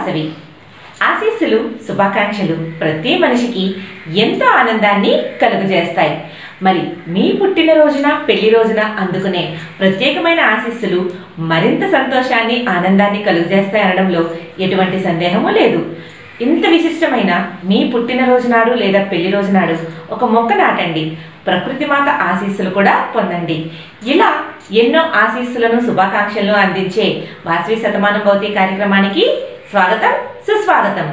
వాసవి ఆశీస్సులు శుభాకాంక్షలు ప్రతి మనిషికి ఎంతో ఆనందాన్ని కలుగజేస్తాయి మరి మీ పుట్టినరోజున పెళ్లి రోజున అందుకునే ప్రత్యేకమైన ఆశీస్సులు మరింత సంతోషాన్ని ఆనందాన్ని కలుగజేస్తాయి అనడంలో ఎటువంటి సందేహము లేదు ఇంత విశిష్టమైన మీ పుట్టినరోజు నాడు లేదా పెళ్లి రోజు నాడు ఒక మొక్క నాటండి ప్రకృతి మాత ఆశీస్సులు కూడా పొందండి ఇలా ఎన్నో ఆశీస్సులను శుభాకాంక్షలను అందించే వాసవి శతమానం భౌతి కార్యక్రమానికి స్వాగతం సుస్వాగతం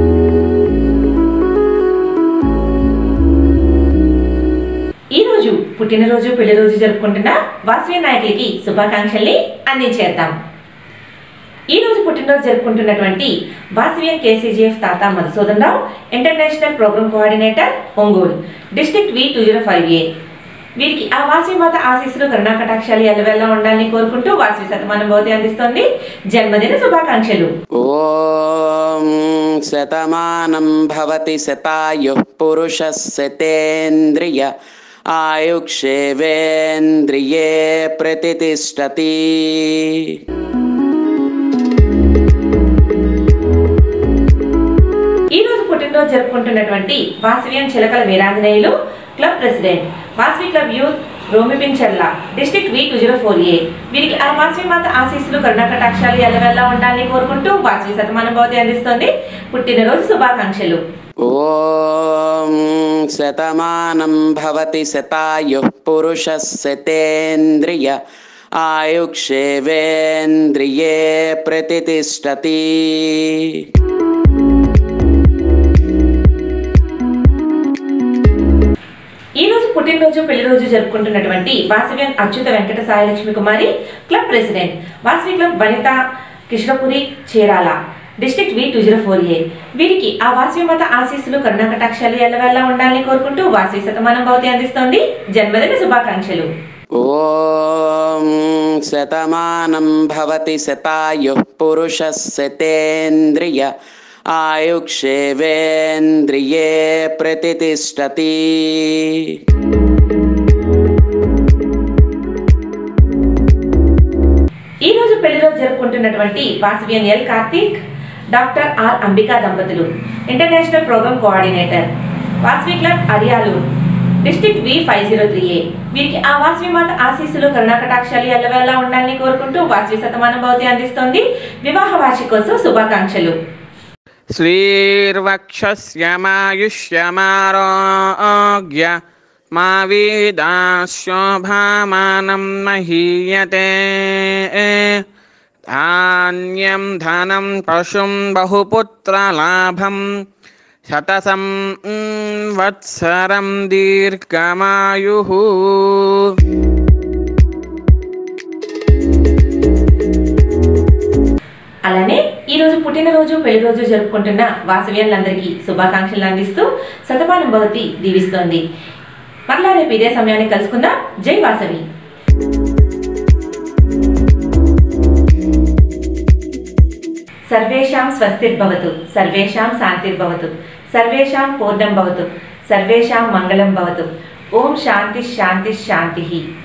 ఈ రోజు పుట్టినరోజు పెళ్లి రోజు జరుపుకుంటున్న వాసవి నాయకులకి శుభాకాంక్షల్ని అందించేద్దాం ఈ రోజు పుట్టినరోజు జరుపుకుంటున్నటువంటి వాసవియన్ KCGF Tata Madhusudan Rao international program coordinator Ongole district V two zero five A వీరికి ఆ వాసవి మాత ఆశీస్సులు కరుణా కటాక్షాలు ఎల్లవెల్లా ఉండాలని కోరుకుంటూ వాసవి శతమానం భవతి అందిస్తోంది జన్మదిన శుభాకాంక్షలు ॐ शतमानं भवति शतायुः पुरुषः शतेन्द्रिय आयुक्षेवेन्द्रिये प्रतितिष्ठति ఈ రోజు పుట్టినరోజు జరుపుకుంటున్నటువంటి వాసవియన్ Chilakala Veeranjaneyulu club president Vasavi club youth రోమిపించర్ల district V two zero four A వీరికి ఆ వాసవి మాత ఆశీస్సులు కరుణా కటాక్షాలు ఎల్లవెల్లా ఉండాలని కోరుకుంటూ వాసవి శతమానం భవతి అందిస్తోంది పుట్టినరోజు శుభాకాంక్షలు ॐ शतमानं भवति शतायुः पुरुषः शतेन्द्रिय आयुक्षेवेन्द्रिये प्रतितिष्ठति ఈ రోజు పుట్టినరోజు పెళ్లి రోజు జరుపుకుంటున్నటువంటి వాసవ్యన్ Achyuta Venkata Sailakshmi Kumari club president Vasavi club Vanitha Krishnapuri Chirala district V two zero four A వీరికి ఆ వాసవి మత ఆశీస్సులు కరుణా కటాక్షాలు ఎల్లవెల్లా ఉండాలని కోరుకుంటూ వాసవి శతమానం భవతి అందిస్తోంది జన్మదిన శుభాకాంక్షలు ॐ शतमानं भवति शतायुः पुरुषः शतेन्द्रिय आयुक्षेवेन्द्रिये प्रतितिष्ठति ఈ రోజు పెళ్లి రోజు జరుపుకుంటున్నటువంటి వాసవియన్ L Karthik doctor R Ambika దంపతులు international program coordinator Vasavi club అరియాలు district V five zero three A వీరికి ఆ వాసవి మాత ఆశీస్సులు కరుణా కటాక్షాలు ఎల్లవెల్లా ఉండాలని కోరుకుంటూ వాసవి శతమానం భవతి అందిస్తోంది వివాహ వార్షికోత్సవ శుభాకాంక్షలు श्रीर्वक्षस्यमायुष्यमारोग्य मा वेदाशोभामानं महीयते धान्यं धनं पशुं बहुपुत्रलाभं शतसं mm, वत्सरं दीर्घमायुः అలానే ఈ రోజు పుట్టినరోజు పెళ్లి రోజు జరుపుకుంటున్న వాసవ్యాలందరికీ శుభాకాంక్షలు అందిస్తూ శతమానం భవతి దీవిస్తోంది మరలా రేపు ఇదే సమయాన్ని కలుసుకుందాం జై వాసవి సర్వేషాం స్వస్తిర్భవతు సర్వేషాం శాంతిర్భవతు సర్వేషాం పూర్ణం భవతు సర్వేషాం మంగళం భవతు ఓం శాంతి శాంతి శాంతి